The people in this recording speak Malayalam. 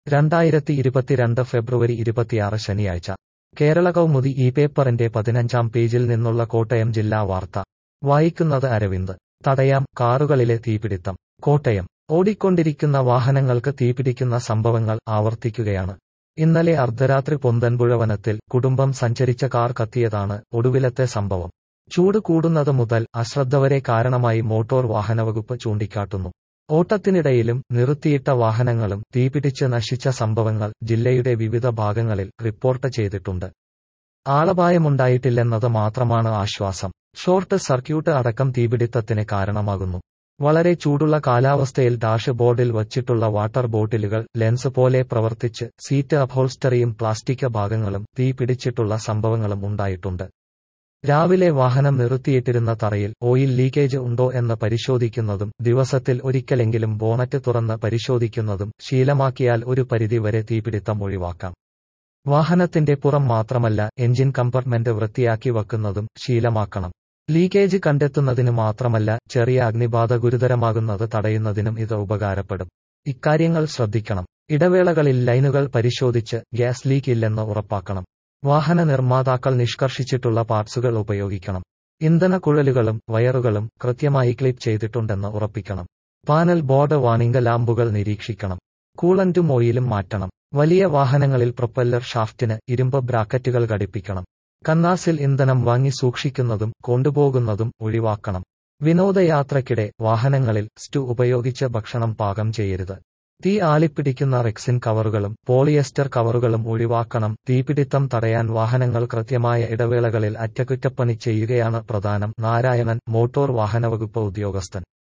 രണ്ടായിരത്തി ഇരുപത്തിരണ്ട് ഫെബ്രുവരി ഇരുപത്തിയാറ് ശനിയാഴ്ച കേരള കൗമുദി ഈ പേപ്പറിന്റെ പതിനഞ്ചാം പേജിൽ നിന്നുള്ള കോട്ടയം ജില്ലാ വാർത്ത വായിക്കുന്നത് അരവിന്ദ് തടയാം കാറുകളിലെ തീപിടിത്തം കോട്ടയം ഓടിക്കൊണ്ടിരിക്കുന്ന വാഹനങ്ങൾക്ക് തീപിടിക്കുന്ന സംഭവങ്ങൾ ആവർത്തിക്കുകയാണ് ഇന്നലെ അർദ്ധരാത്രി പൊന്തൻപുഴ വനത്തിൽ കുടുംബം സഞ്ചരിച്ച കാർ കത്തിയതാണ് ഒടുവിലത്തെ സംഭവം ചൂട് കൂടുന്നത് മുതൽ അശ്രദ്ധ വരെ കാരണമായി മോട്ടോർ വാഹനവകുപ്പ് ചൂണ്ടിക്കാട്ടുന്നു ഓട്ടത്തിനിടയിലും നിർത്തിയിട്ട വാഹനങ്ങളും തീപിടിച്ച് നശിച്ച സംഭവങ്ങൾ ജില്ലയുടെ വിവിധ ഭാഗങ്ങളിൽ റിപ്പോർട്ട് ചെയ്തിട്ടുണ്ട് ആളപായമുണ്ടായിട്ടില്ലെന്നത് മാത്രമാണ് ആശ്വാസം ഷോർട്ട് സർക്യൂട്ട് അടക്കം തീപിടിത്തത്തിന് കാരണമാകുന്നു വളരെ ചൂടുള്ള കാലാവസ്ഥയിൽ ഡാഷ് ബോർഡിൽ വച്ചിട്ടുള്ള വാട്ടർ ബോട്ടിലുകൾ ലെൻസ് പോലെ പ്രവർത്തിച്ച് സീറ്റ് അപ്ഹോൾസ്റ്ററിയും പ്ലാസ്റ്റിക് ഭാഗങ്ങളും തീപിടിച്ചിട്ടുള്ള സംഭവങ്ങളും ഉണ്ടായിട്ടുണ്ട് രാവിലെ വാഹനം നിർത്തിയിട്ടിരുന്ന തറയിൽ ഓയിൽ ലീക്കേജ് ഉണ്ടോ എന്ന് പരിശോധിക്കുന്നതും ദിവസത്തിൽ ഒരിക്കലെങ്കിലും ബോണറ്റ് തുറന്ന് പരിശോധിക്കുന്നതും ശീലമാക്കിയാൽ ഒരു പരിധി വരെ തീപിടിത്തം ഒഴിവാക്കാം വാഹനത്തിന്റെ പുറം മാത്രമല്ല എഞ്ചിൻ കമ്പാർട്ട്മെന്റ് വൃത്തിയാക്കി വെക്കുന്നതും ശീലമാക്കണം ലീക്കേജ് കണ്ടെത്തുന്നതിന് മാത്രമല്ല ചെറിയ അഗ്നിബാധ ഗുരുതരമാകുന്നത് തടയുന്നതിനും ഇത് ഉപകാരപ്പെടും ഇക്കാര്യങ്ങൾ ശ്രദ്ധിക്കണം ഇടവേളകളിൽ ലൈനുകൾ പരിശോധിച്ച് ഗ്യാസ് ലീക്ക് ഇല്ലെന്ന് ഉറപ്പാക്കണം വാഹന നിർമ്മാതാക്കൾ നിഷ്കർഷിച്ചിട്ടുള്ള പാർട്സുകൾ ഉപയോഗിക്കണം ഇന്ധന കുഴലുകളും വയറുകളും കൃത്യമായി ക്ലിപ്പ് ചെയ്തിട്ടുണ്ടെന്ന് ഉറപ്പിക്കണം പാനൽ ബോർഡ് വാണിംഗ ലാമ്പുകൾ നിരീക്ഷിക്കണം കൂളന്റും ഓയിലും മാറ്റണം വലിയ വാഹനങ്ങളിൽ പ്രൊപ്പല്ലർ ഷാഫ്റ്റിന് ഇരുമ്പ് ബ്രാക്കറ്റുകൾ ഘടിപ്പിക്കണം കന്നാസിൽ ഇന്ധനം വാങ്ങി സൂക്ഷിക്കുന്നതും കൊണ്ടുപോകുന്നതും ഒഴിവാക്കണം വിനോദയാത്രയ്ക്കിടെ വാഹനങ്ങളിൽ സ്റ്റു ഉപയോഗിച്ച് ഭക്ഷണം പാകം ചെയ്യരുത് തീ ആളിപ്പിടിക്കുന്ന റെക്സിൻ കവറുകളും പോളിയസ്റ്റർ കവറുകളും ഒഴിവാക്കണം തീപിടിത്തം തടയാൻ വാഹനങ്ങൾ കൃത്യമായ ഇടവേളകളിൽ അറ്റകുറ്റപ്പണി ചെയ്യുകയാണ് പ്രധാനം നാരായണൻ മോട്ടോർ വാഹനവകുപ്പ് ഉദ്യോഗസ്ഥൻ